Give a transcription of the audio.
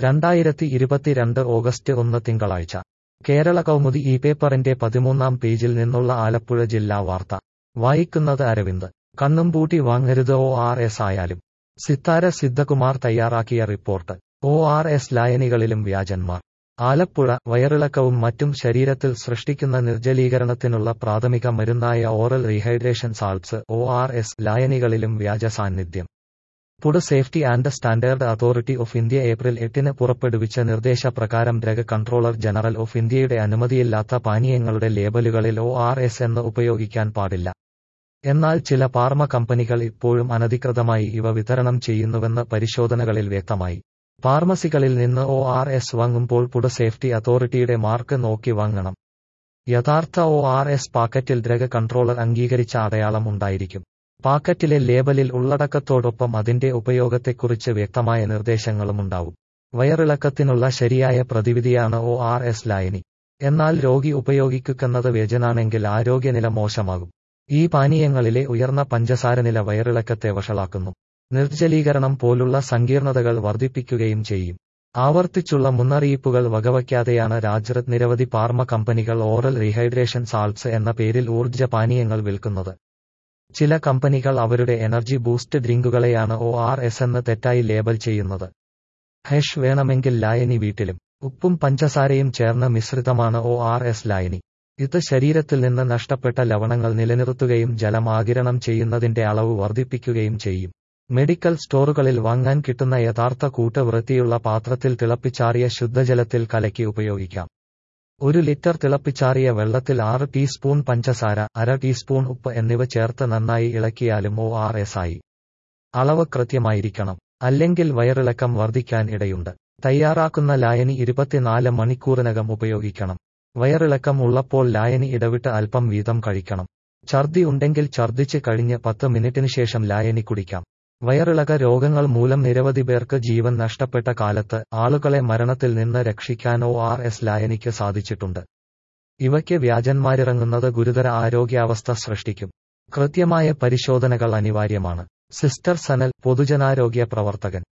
രണ്ടായിരത്തി ഇരുപത്തിരണ്ട് ഓഗസ്റ്റ് ഒന്ന് തിങ്കളാഴ്ച കേരള കൗമുദി ഈ പേപ്പറിന്റെ പതിമൂന്നാം പേജിൽ നിന്നുള്ള ആലപ്പുഴ ജില്ലാ വാർത്ത വായിക്കുന്നത് അരവിന്ദ് കണ്ണും പൂട്ടി വാങ്ങരുത് ഒ ആർ എസ് ആയാലും സിത്താര സിദ്ധകുമാർ തയ്യാറാക്കിയ റിപ്പോർട്ട് ഒ ആർ എസ് ലായനികളിലും വ്യാജന്മാർ ആലപ്പുഴ വയറിളക്കവും മറ്റും ശരീരത്തിൽ സൃഷ്ടിക്കുന്ന നിർജ്ജലീകരണത്തിനുള്ള പ്രാഥമിക മരുന്നായ oral rehydration salts O R S ലായനികളിലും വ്യാജ സാന്നിധ്യം food safety and standard authority of India April എട്ടിന് പുറപ്പെടുവിച്ച നിർദ്ദേശപ്രകാരം ഡ്രഗ് കൺട്രോളർ ജനറൽ ഓഫ് ഇന്ത്യയുടെ അനുമതിയില്ലാത്ത പാനീയങ്ങളുടെ ലേബലുകളിൽ ഒ ആർ എസ് എന്ന് ഉപയോഗിക്കാൻ പാടില്ല എന്നാൽ ചില പാർമ കമ്പനികൾ ഇപ്പോഴും അനധികൃതമായി ഇവ വിതരണം ചെയ്യുന്നുവെന്ന് പരിശോധനകളിൽ വ്യക്തമായി ഫാർമസികളിൽ നിന്ന് ഒ ആർ എസ് വാങ്ങുമ്പോൾ ഫുഡ് സേഫ്റ്റി അതോറിറ്റിയുടെ മാർക്ക് നോക്കി വാങ്ങണം യഥാർത്ഥ ഒ ആർ എസ് പാക്കറ്റിൽ ഡ്രഗ് കൺട്രോളർ അംഗീകരിച്ച അടയാളം ഉണ്ടായിരിക്കും പാക്കറ്റിലെ ലേബലിൽ ഉള്ളടക്കത്തോടൊപ്പം അതിന്റെ ഉപയോഗത്തെക്കുറിച്ച് വ്യക്തമായ നിർദ്ദേശങ്ങളുമുണ്ടാവും വയറിളക്കത്തിനുള്ള ശരിയായ പ്രതിവിധിയാണ് ഒ ആർ എസ് ലായനി എന്നാൽ രോഗി ഉപയോഗിക്കുന്നത് വ്യജനാണെങ്കിൽ ആരോഗ്യനില മോശമാകും ഈ പാനീയങ്ങളിലെ ഉയർന്ന പഞ്ചസാരനില വയറിളക്കത്തെ വഷളാക്കുന്നു നിർജ്ജലീകരണം പോലുള്ള സങ്കീർണതകൾ വർദ്ധിപ്പിക്കുകയും ചെയ്യും ആവർത്തിച്ചുള്ള മുന്നറിയിപ്പുകൾ വകവയ്ക്കാതെയാണ് രാജ്യത്ത് നിരവധി പാർമ കമ്പനികൾ ഓറൽ റീഹൈഡ്രേഷൻ സാൾട്സ് എന്ന പേരിൽ ഊർജ്ജ പാനീയങ്ങൾ വിൽക്കുന്നത് ചില കമ്പനികൾ അവരുടെ എനർജി ബൂസ്റ്റ് ഡ്രിങ്കുകളെയാണ് ഒ ആർ എസ് എന്ന് തെറ്റായി ലേബൽ ചെയ്യുന്നത് ഹെഷ് വേണമെങ്കിൽ ലായനി വീട്ടിലും ഉപ്പും പഞ്ചസാരയും ചേർന്ന മിശ്രിതമാണ് ഒ ആർ എസ് ലായനി ഇത് ശരീരത്തിൽ നിന്ന് നഷ്ടപ്പെട്ട ലവണങ്ങൾ നിലനിർത്തുകയും ജലം ആകിരണം ചെയ്യുന്നതിന്റെ അളവ് വർദ്ധിപ്പിക്കുകയും ചെയ്യും മെഡിക്കൽ സ്റ്റോറുകളിൽ വാങ്ങാൻ കിട്ടുന്ന യഥാർത്ഥ കൂട്ട് വൃത്തിയുള്ള പാത്രത്തിൽ തിളപ്പിച്ചാറിയ ശുദ്ധജലത്തിൽ കലക്കി ഉപയോഗിക്കാം ഒരു ലിറ്റർ തിളപ്പിച്ചാറിയ വെള്ളത്തിൽ ആറ് ടീസ്പൂൺ പഞ്ചസാര അര ടീസ്പൂൺ ഉപ്പ് എന്നിവ ചേർത്ത് നന്നായി ഇളക്കിയാലും ഒ ആർ എസ് ആയി അളവ് കൃത്യമായിരിക്കണം അല്ലെങ്കിൽ വയറിളക്കം വർദ്ധിക്കാൻ ഇടയുണ്ട് തയ്യാറാക്കുന്ന ലായനി ഇരുപത്തിനാല് മണിക്കൂറിനകം ഉപയോഗിക്കണം വയറിളക്കം ഉള്ളപ്പോൾ ലായനി ഇടവിട്ട് അല്പം വീതം കഴിക്കണം ഛർദി ഉണ്ടെങ്കിൽ ഛർദിച്ച് കഴിഞ്ഞ് പത്ത് മിനിറ്റിന് ശേഷം ലായനി കുടിക്കാം വയറിളക രോഗങ്ങൾ മൂലം നിരവധി പേർക്ക് ജീവൻ നഷ്ടപ്പെട്ട കാലത്ത് ആളുകളെ മരണത്തിൽ നിന്ന് രക്ഷിക്കാൻ ഒ ആർ എസ് ലായനിക്ക് സാധിച്ചിട്ടുണ്ട് ഇവയ്ക്ക് വ്യാജന്മാരിറങ്ങുന്നത് ഗുരുതര ആരോഗ്യാവസ്ഥ സൃഷ്ടിക്കും കൃത്യമായ പരിശോധനകൾ അനിവാര്യമാണ് സിസ്റ്റർ സനൽ പൊതുജനാരോഗ്യ പ്രവർത്തകൻ